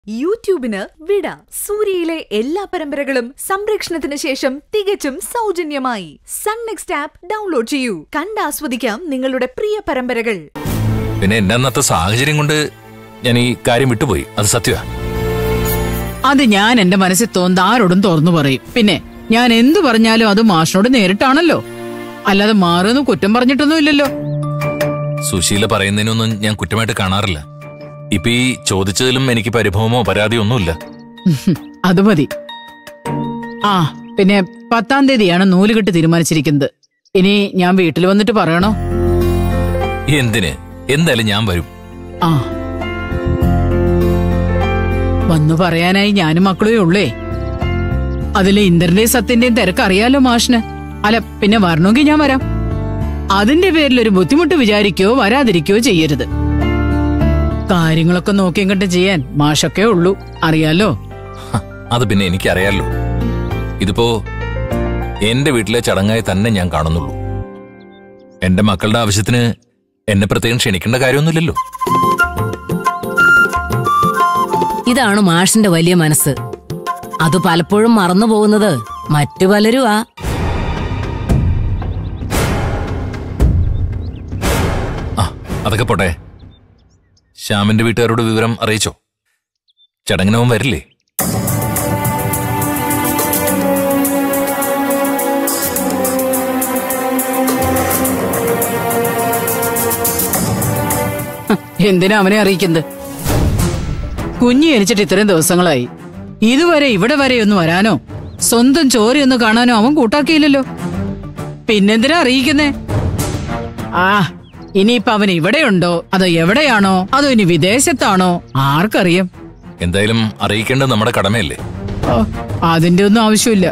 യൂട്യൂബിന് വിട സൂര്യയിലെ എല്ലാ പരമ്പരകളും സംരക്ഷണത്തിന് ശേഷം തികച്ചും സൗജന്യമായി സൺ നെക്സ്റ്റ് ആപ്പ് ഡൗൺലോഡ് ചെയ്യൂ കണ്ടാസ്വദിക്കാം നിങ്ങളുടെ പ്രിയ പരമ്പരകൾ പിന്നെ എന്റെ അന്നത്തെ സാഹചര്യം കൊണ്ട് ഞാൻ ഈ കാര്യം വിട്ടുപോയി അത് സത്യമാ അത് ഞാൻ എന്റെ മനസ്സിൽ തോന്നുന്ന ആരോടും തുറന്നു പറയും പിന്നെ ഞാൻ എന്തു പറഞ്ഞാലും അത് മാഷിനോട് നേരിട്ടാണല്ലോ അല്ലാതെ മാറുന്നു കുറ്റം പറഞ്ഞിട്ടൊന്നും ഇല്ലല്ലോ സുശീല പറയുന്നതിനൊന്നും ഞാൻ കുറ്റമായിട്ട് കാണാറില്ല ഇപ്പൊ ഈ ചോദിച്ചതിലും എനിക്ക് പരിഭവമോ പരാതിയോ ഒന്നുമില്ല ഉഹും, അത് മതി ആ പിന്നെ പത്താം തീയതിയാണ് നൂലുകെട്ട് തീരുമാനിച്ചിരിക്കുന്നത് ഇനി ഞാൻ വീട്ടിൽ വന്നിട്ട് പറയണോ എന്തിന് എന്തായാലും ഞാൻ വരും ആ വന്നു പറയാനായി ഞാനും മക്കളേ ഉള്ളേ അതിലെ ഇന്ദ്രന്റെയും സത്യന്റെയും തിരക്ക് അറിയാലോ മാഷിന് അല്ല പിന്നെ വരണമെങ്കിൽ ഞാൻ വരാം അതിന്റെ പേരിൽ ഒരു ബുദ്ധിമുട്ട് വിചാരിക്കോ വരാതിരിക്കോ ചെയ്യരുത് കാര്യങ്ങളൊക്കെ നോക്കിയും കണ്ട് ചെയ്യാൻ മാഷൊക്കെ ഉള്ളൂ അറിയാലോ ഹ, അത് പിന്നെ എനിക്കറിയാലോ ഇതിപ്പോ എന്റെ വീട്ടിലെ ചടങ്ങായി തന്നെ ഞാൻ കാണുന്നുള്ളൂ എന്റെ മക്കളുടെ ആവശ്യത്തിന് എന്നെ പ്രത്യേകം ക്ഷണിക്കേണ്ട കാര്യമൊന്നുമില്ലല്ലോ ഇതാണ് മാഷിന്റെ വലിയ മനസ്സ് അത് പലപ്പോഴും മറന്നു പോകുന്നത് മറ്റു പലരും ആ ആ അതൊക്കെ പോട്ടെ ശ്യാമിന്റെ വീട്ടുകാരോട് വിവരം അറിയിച്ചോ ചടങ്ങിനവൻ വരില്ലേ എന്തിനാ അവനെ അറിയിക്കുന്നത് കുഞ്ഞു ജനിച്ചിട്ട് ഇത്രയും ദിവസങ്ങളായി ഇതുവരെ ഇവിടെ വരെ ഒന്ന് വരാനോ സ്വന്തം ചോരയൊന്ന് കാണാനോ അവൻ കൂട്ടാക്കിയില്ലല്ലോ പിന്നെന്തിനാ അറിയിക്കുന്നേ ആ ഇനിയിപ്പൊ അവൻ ഇവിടെയുണ്ടോ അതോ എവിടെയാണോ അതോ ഇനി വിദേശത്താണോ ആർക്കറിയാം എന്തായാലും അറിയിക്കേണ്ടത് നമ്മുടെ കടമയല്ലേ ഓ, അതിന്റെ ഒന്നും ആവശ്യമില്ല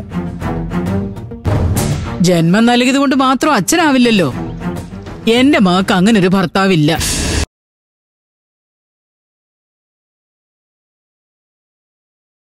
ജന്മം നൽകിയത് കൊണ്ട് മാത്രം അച്ഛനാവില്ലല്ലോ എന്റെ മകൾക്ക് അങ്ങനെ ഒരു ഭർത്താവില്ല